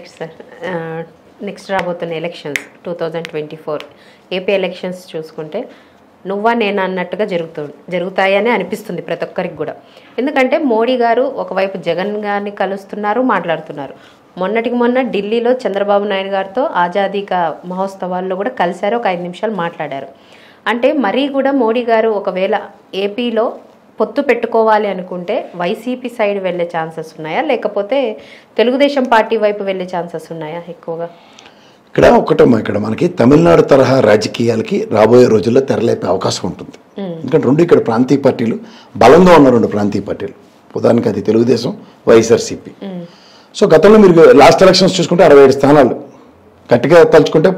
right sir next రాబోతున్న elections two thousand twenty four AP elections చూసుకుంటే నువ్వా నేను అన్నట్టుగా జరుగుతూ జరుగుతాయని అనిపిస్తుంది ప్రతి ఒక్కరికి కూడా ఎందుకంటే మోడీ గారు ఒకవైపు జగన్ గారిని కలుస్తున్నారు మాట్లాడుతున్నారు మొన్నటికి మొన్న ఢిల్లీలో చంద్రబాబు నాయుడు గారితో ఆజాదీ కా మహోత్సవాల్లో కూడా కలిశారు ఒక ఐదు నిమిషాలు మాట్లాడారు అంటే మరీ కూడా మోడీ గారు ఒకవేళ ఏపీలో పొత్తు పెట్టుకోవాలి అనుకుంటే వైసీపీ సైడ్ వెళ్ళే ఛాన్సెస్ ఉన్నాయా లేకపోతే తెలుగుదేశం పార్టీ వైపు వెళ్ళే ఛాన్సెస్ ఉన్నాయా ఎక్కువగా ఇక్కడ ఒకటమ్మా ఇక్కడ మనకి తమిళనాడు తరహా రాజకీయాలకి రాబోయే రోజుల్లో తెరలేపే అవకాశం ఉంటుంది ఎందుకంటే రెండు ఇక్కడ ప్రాంతీయ పార్టీలు బలంగా ఉన్న రెండు ప్రాంతీయ పార్టీలు ఉదాహరణకి అది తెలుగుదేశం వైఎస్ఆర్సీపీ సో గతంలో మీరు లాస్ట్ ఎలక్షన్స్ చూసుకుంటే అరవై ఏడు స్థానాలు గట్టిగా తలుచుకుంటే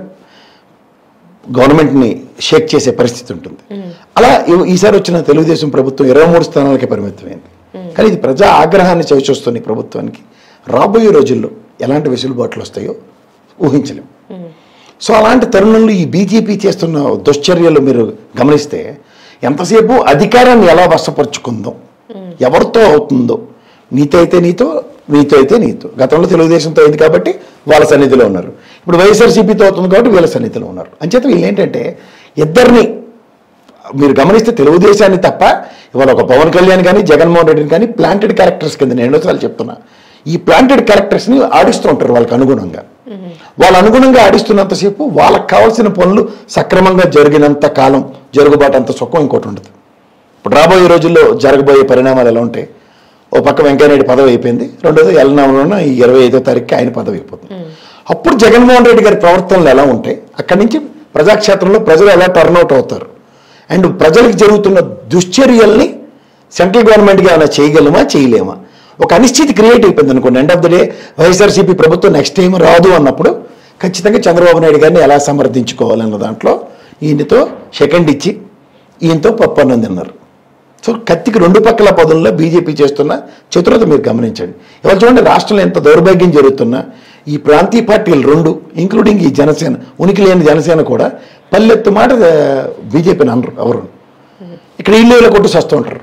గవర్నమెంట్ని షేక్ చేసే పరిస్థితి ఉంటుంది అలా ఈ- ఈసారి వచ్చిన తెలుగుదేశం ప్రభుత్వం ఇరవై మూడు స్థానాలకే పరిమితమైంది కానీ ఇది ప్రజా ఆగ్రహాన్ని చవిచూస్తుంది ఈ ప్రభుత్వానికి రాబోయే రోజుల్లో ఎలాంటి వెసులుబాట్లు వస్తాయో ఊహించలేం సో అలాంటి తరుణంలో ఈ బీజేపీ చేస్తున్న దుశ్చర్యలు మీరు గమనిస్తే ఎంతసేపు అధికారాన్ని ఎలా వశపరుచుకుందాం ఎవరితో అవుతుందో నీతో అయితే నీతో నీతో అయితే నీతో గతంలో తెలుగుదేశంతో అయింది కాబట్టి వాళ్ళ సన్నిధిలో ఉన్నారు ఇప్పుడు వైఎస్ఆర్సీపీతో అవుతుంది కాబట్టి వీళ్ళ సన్నిధిలో ఉన్నారు అంచేత వీళ్ళు ఏంటంటే ఇద్దరిని మీరు గమనిస్తే తెలుగుదేశాన్ని తప్ప ఇవాళ ఒక పవన్ కళ్యాణ్ కానీ జగన్మోహన్ రెడ్డిని కానీ ప్లాంటెడ్ క్యారెక్టర్స్ కింద నేను ఎన్నోసార్లు చెప్తున్నా ఈ ప్లాంటెడ్ క్యారెక్టర్స్ని ఆడిస్తూ ఉంటారు వాళ్ళకి అనుగుణంగా వాళ్ళ అనుగుణంగా ఆడిస్తున్నంతసేపు వాళ్ళకి కావాల్సిన పనులు సక్రమంగా జరిగినంత కాలం జరుగుబాటు అంత సుఖం ఇంకోటి ఉండదు ఇప్పుడు రాబోయే రోజుల్లో జరగబోయే పరిణామాలు ఎలా ఉంటాయి ఓ పక్క వెంకయ్యనాయుడు పదవి అయిపోయింది రెండోది ఎల్నామలో ఈ ఇరవై ఐదో తారీఖుకి ఆయన పదవి అయిపోతుంది అప్పుడు జగన్మోహన్ రెడ్డి గారి ప్రవర్తనలు ఎలా ఉంటాయి అక్కడి నుంచి ప్రజాక్షేత్రంలో ప్రజలు ఎలా టర్న్అవుట్ అవుతారు అండ్ ప్రజలకు జరుగుతున్న దుశ్చర్యల్ని సెంట్రల్ గవర్నమెంట్గా ఏమైనా చేయగలమా చేయలేమా ఒక అనిశ్చితి క్రియేట్ అయిపోయింది అనుకోండి end of the day YSRCP ప్రభుత్వం నెక్స్ట్ టైం రాదు అన్నప్పుడు ఖచ్చితంగా చంద్రబాబు నాయుడు గారిని ఎలా సమర్థించుకోవాలన్న దాంట్లో ఈయనతో సెకండ్ ఇచ్చి ఈయనతో పప్పు అన్నం తిన్నారు సో కత్తికి రెండు పక్కల పదుల్లో బీజేపీ చేస్తున్న చతురత మీరు గమనించండి ఇవాళ చూడండి రాష్ట్రంలో ఎంత దౌర్భాగ్యం జరుగుతున్నా ఈ ప్రాంతీయ పార్టీలు రెండు ఇంక్లూడింగ్ ఈ జనసేన ఉనికి లేని జనసేన కూడా పల్లెత్తు మాట బీజేపీని అనరు ఎవరు ఇక్కడ ఇల్లు ఇలా కొట్టు వస్తూ ఉంటారు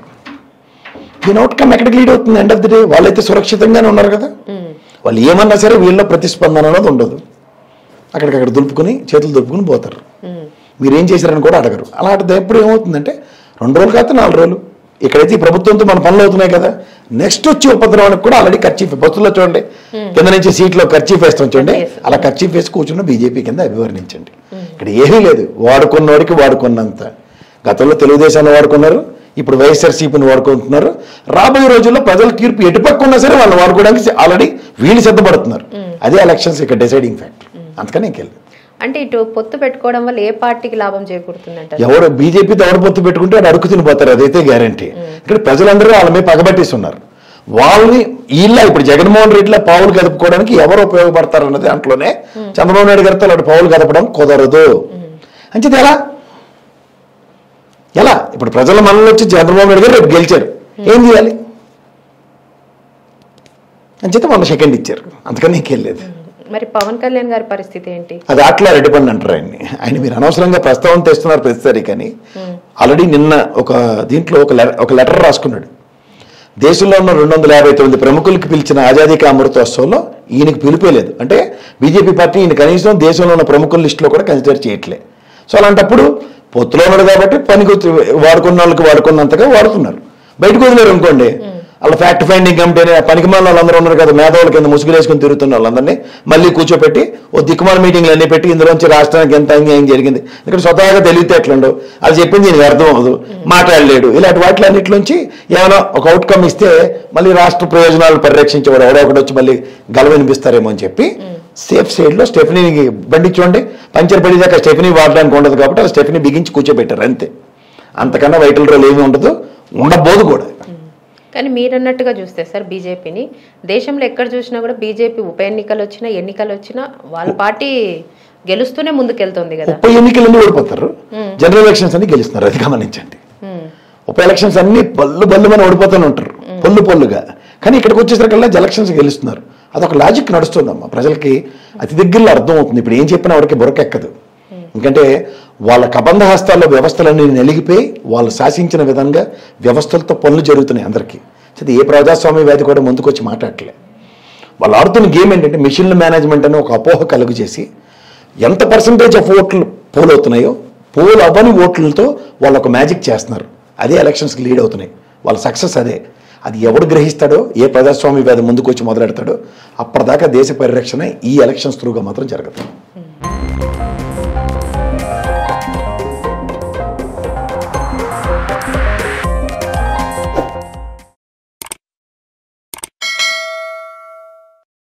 దీని అవుట్కమ్ ఎక్కడికి లీడ్ అవుతుంది ఎండ్ ఆఫ్ ది డే వాళ్ళైతే సురక్షితంగానే ఉన్నారు కదా వాళ్ళు ఏమన్నా సరే వీళ్ళలో ప్రతిస్పందన అనేది ఉండదు అక్కడికక్కడ దులుపుకుని చేతులు దులుపుకుని పోతారు మీరేం చేశారని కూడా అడగరు అలాంటిది ఎప్పుడు ఏమవుతుందంటే రెండు రోజులు కాదు నాలుగు రోజులు ఇక్కడైతే ఈ ప్రభుత్వంతో మన పనులు అవుతున్నాయి కదా నెక్స్ట్ వచ్చి ఉపద్రవానికి కూడా ఆల్రెడీ ఖర్చీఫ్ బస్సులో చూడండి కింద నుంచి సీట్లో ఖర్చీఫ్ వేస్తాం చూడండి అలా ఖర్చీఫ్ వేసి కూర్చున్న బీజేపీ కింద అభివర్ణించండి ఇక్కడ ఏమీ లేదు వాడుకున్నవాడికి వాడుకున్నంత గతంలో తెలుగుదేశాన్ని వాడుకున్నారు ఇప్పుడు వైఎస్ఆర్సీపీని వాడుకుంటున్నారు రాబోయే రోజుల్లో ప్రజల తీర్పు ఎటుపక్క ఉన్నా సరే వాళ్ళు వాడుకోవడానికి ఆల్రెడీ వీళ్ళు సిద్ధపడుతున్నారు అదే ఎలక్షన్స్ ఇక్కడ డిసైడింగ్ ఫ్యాక్టర్ అందుకని ఇంకెళ్ళి అంటే ఇటు పొత్తు పెట్టుకోవడం వల్ల ఏ పార్టీకి లాభం చేకూరుతుందంట ఎవరు బీజేపీతో ఎవరు పొత్తు పెట్టుకుంటే వాడు అడుగు తినిపోతారు అదైతే గ్యారంటీ ఇక్కడ ప్రజలందరూ వాళ్ళ మీద పగబట్టేస్తున్నారు వాళ్ళని వీళ్ళ ఇప్పుడు జగన్మోహన్ రెడ్డిలో పావులు కదుపుకోవడానికి ఎవరు ఉపయోగపడతారు అన్నది దాంట్లోనే చంద్రబాబు నాయుడు గారితో అలాంటి పావులు కదపడం కుదరదు అంచేది ఎలా ఎలా ఇప్పుడు ప్రజల మనలో వచ్చి చంద్రబాబు నాయుడు గారు రేపు గెలిచారు ఏం చేయాలి అంచేత మొన్న సెకండ్ ఇచ్చారు అందుకని ఇంకెళ్ళలేదు మరి పవన్ కళ్యాణ్ గారి పరిస్థితి ఏంటి అది అట్లా రెడ్డిపండి అంటారు ఆయన్ని ఆయన మీరు అనవసరంగా ప్రస్తావన తెస్తున్నారు ప్రతిసారి కానీ ఆల్రెడీ నిన్న ఒక దీంట్లో ఒక లె- ఒక లెటర్ రాసుకున్నాడు దేశంలో ఉన్న రెండు వందల యాభై తొమ్మిది ప్రముఖులకి పిలిచిన ఆజాదీ కా అమృతోత్సవంలో ఈయనకి పిలిపేలేదు అంటే బీజేపీ పార్టీ ఈయన కనీసం దేశంలో ఉన్న ప్రముఖుల లిస్టులో కూడా కన్సిడర్ చేయట్లే సో అలాంటప్పుడు పొత్తులో ఉన్నాడు కాబట్టి పనికి వచ్చి వాడుకున్న వాళ్ళకి వాడుకున్నంతగా వాడుతున్నారు బయటకు వదిలేరు అనుకోండి అలా ఫ్యాక్ట్ ఫైండింగ్ కమిటీ అని పనికి మాల వాళ్ళందరూ ఉన్నారు కదా మేధావుల కింద ముసుగులేసుకుని తిరుగుతున్న వాళ్ళందరినీ మళ్ళీ కూర్చోపెట్టి ఓ దిక్కుమాల మీటింగ్లు అన్ని పెట్టి ఇందులోంచి రాష్ట్రానికి ఎంత అన్యాయం జరిగింది ఇక్కడ స్వతహాగా తెలివితేటలుండవు అది చెప్పింది దీనికి అర్థం అవ్వదు మాట్లాడలేడు ఇలాంటి వాటిలన్నిటిలోంచి ఏమైనా ఒక అవుట్కమ్ ఇస్తే మళ్ళీ రాష్ట్ర ప్రయోజనాలు పరిరక్షించేవాడు ఎవడో ఒకటి వచ్చి మళ్ళీ గల వినిపిస్తారేమో అని చెప్పి సేఫ్ సైడ్లో స్టెఫనీకి బండి చూడండి పంచర్ పడేదాకా స్టెఫనీ వాడడానికి ఉండదు కాబట్టి ఆ స్టెఫనీ బిగించి కూర్చోబెట్టారు అంతే అంతకన్నా వైటల్ రోల్ ఏమీ ఉండదు ఉండబోదు కూడా కానీ మీరన్నట్టుగా చూస్తే సార్ బీజేపీని దేశంలో ఎక్కడ చూసినా కూడా బీజేపీ ఉప ఎన్నికలు వచ్చినా ఎన్నికలు వచ్చినా వాళ్ళ పార్టీ గెలుస్తూనే ముందుకెళ్తుంది కదా ఉప ఎన్నికలన్నీ ఓడిపోతారు జనరల్ ఎలక్షన్స్ అన్ని గెలుస్తున్నారు అది గమనించండి ఉమ్, ఉప ఎలక్షన్స్ అన్ని పళ్ళు బళ్ళు మన ఓడిపోతూనే ఉంటారు పొల్లు పొల్లుగా కానీ ఇక్కడికి వచ్చేసరికల్లా ఎలక్షన్స్ గెలుస్తున్నారు అదొక లాజిక్ నడుస్తుందమ్మా ప్రజలకి అతి దగ్గరలో అర్థం అవుతుంది ఇప్పుడు ఏం చెప్పినా వాడికి బురకెక్కదు ఎందుకంటే వాళ్ళ కబంధ హస్తాల్లో వ్యవస్థలన్నీ నలిగిపోయి వాళ్ళు శాసించిన విధంగా వ్యవస్థలతో పనులు జరుగుతున్నాయి అందరికీ అది ఏ ప్రజాస్వామ్యవాది కూడా ముందుకొచ్చి మాట్లాడలే వాళ్ళు ఆడుతున్న గేమ్ ఏంటంటే మిషన్ల మేనేజ్మెంట్ అని ఒక అపోహ కలుగు చేసి ఎంత పర్సంటేజ్ ఆఫ్ ఓట్లు పోల్ అవుతున్నాయో పోల్ అవ్వని ఓట్లతో వాళ్ళు ఒక మ్యాజిక్ చేస్తున్నారు అదే ఎలక్షన్స్కి లీడ్ అవుతున్నాయి వాళ్ళ సక్సెస్ అదే అది ఎవడు గ్రహిస్తాడో ఏ ప్రజాస్వామ్య వేద ముందుకు వచ్చి మొదలెడతాడో అప్పటిదాకా దేశ పరిరక్షణ ఈ ఎలక్షన్స్ త్రూగా మాత్రం జరగదు